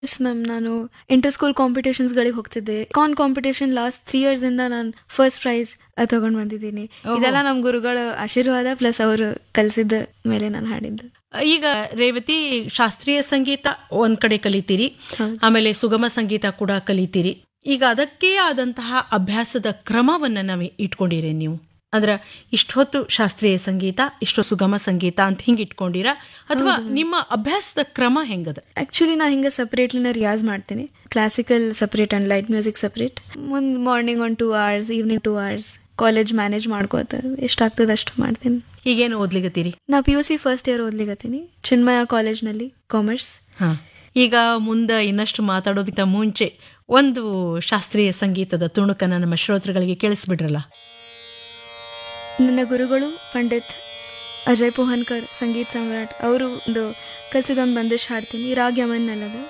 S ma'am ನಾನು inter school ಕಾಂಪಿಟೇಷನ್ಸ್ಗಳಿಗೆ ಹೋಗ್ತಿದ್ದೆ ಕಾನ್ ಕಾಂಪಿಟೇಷನ್ ಲಾಸ್ಟ್ ತ್ರೀ ಇಯರ್ಸ್ ಇಂದ ನಾನು ಫಸ್ಟ್ ಪ್ರೈಸ್ ತಗೊಂಡ್ ಬಂದಿದ್ದೀನಿ ಇದೆಲ್ಲ ನಮ್ಮ ಗುರುಗಳ ಆಶೀರ್ವಾದ ಪ್ಲಸ್ ಅವರು ಕಲಿಸಿದ ಮೇಲೆ ನಾನು ಹಾಡಿದ್ದು ಈಗ ರೇವತಿ ಶಾಸ್ತ್ರೀಯ ಸಂಗೀತ ಒಂದ್ ಕಡೆ ಕಲಿತೀರಿ ಆಮೇಲೆ ಸುಗಮ ಸಂಗೀತ ಕೂಡ ಕಲಿತೀರಿ ಈಗ ಅದಕ್ಕೇ ಆದಂತಹ ಅಭ್ಯಾಸದ ಕ್ರಮವನ್ನ ನಾವು ಇಟ್ಕೊಂಡಿರಿ ನೀವು ಅಂದ್ರ ಇಷ್ಟೊತ್ತು ಶಾಸ್ತ್ರೀಯ ಸಂಗೀತ ಇಷ್ಟು ಸುಗಮ ಸಂಗೀತ ಅಂತ ಹಿಂಗ್ ಇಟ್ಕೊಂಡಿರ ಅಥವಾ ನಿಮ್ಮ ಅಭ್ಯಾಸದ ಕ್ರಮ ಹೆಂಗದ ಆಕ್ಚುಲಿ ನಾ ಹಿಂಗೆ ಸಪ್ರೇಟ್ಲಿನ ರಿಯಾಜ್ ಮಾಡ್ತೀನಿ classical separate and light music separate ಒಂದು ಮಾರ್ನಿಂಗ್ ಒಂದು two hours evening two hours college manage ಮಾಡ್ಕೋತ ಎಷ್ಟಾಗ್ತದೆ ಅಷ್ಟು ಮಾಡ್ತೀನಿ ಈಗೇನು ಓದ್ಲಿಗತ್ತೀರಿ ನಾ P U C first year ಓದ್ಲಿಕತ್ತೀನಿ ಚಿನ್ಮಯ ಕಾಲೇಜ್ನಲ್ಲಿ ಕಾಮರ್ಸ್ ಹಾ ಈಗ ಮುಂದೆ ಇನ್ನಷ್ಟು ಮಾತಾಡೋದಕ್ಕಿಂತ ಮುಂಚೆ ಒಂದು ಶಾಸ್ತ್ರೀಯ ಸಂಗೀತದ ತುಣುಕನ್ನ ನಮ್ಮ ಶ್ರೋತೃಗಳಿಗೆ ಕೇಳಿಸ್ಬಿಡ್ರಲ್ಲ ನನ್ನ ಗುರುಗಳು ಪಂಡಿತ್ ಅಜಯ್ ಪೋಹನ್ಕರ್ ಸಂಗೀತ್ ಸಮ್ರಾಟ್ ಅವರು ಒಂದು ಕಲಿಸಿದೊಂದು ಬಂದಿಶ್ ಹಾಡ್ತೀನಿ ರಾಗ್ ಯಮನ್ ಅಲ್ಲದು